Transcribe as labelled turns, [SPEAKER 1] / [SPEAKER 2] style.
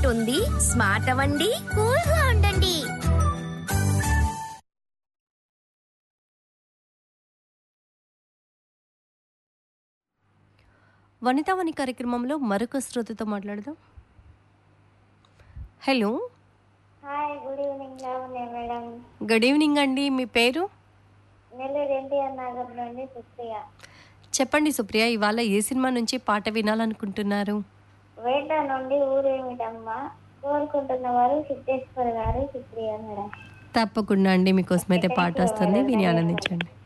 [SPEAKER 1] ఉంటుంది స్మార్ట్ అవ్వండి
[SPEAKER 2] కూల్ గా ఉండండి
[SPEAKER 3] వనితావని కార్యక్రమంలో మరొక శ్రోతతో మాట్లాడదాం hello
[SPEAKER 4] hi good evening Lavanya madam
[SPEAKER 3] good evening అండి మీ పేరు
[SPEAKER 4] నెల్లూరు ఎన్టీఆర్ నగర్ నుండి సుప్రియ
[SPEAKER 3] చెప్పండి సుప్రియ ఇవాళ ఏ సినిమా నుంచి పాట వినాలనుకుంటున్నారు
[SPEAKER 4] వేట నుండి ఊరేమిటమ్మా కోరుకుంటున్న వారు సిద్ధేశ్వర్ గారు సుప్రియ మేడం
[SPEAKER 3] తప్పకుండా అండి మీకోసం అయితే పాట వస్తుంది విని ఆనందించండి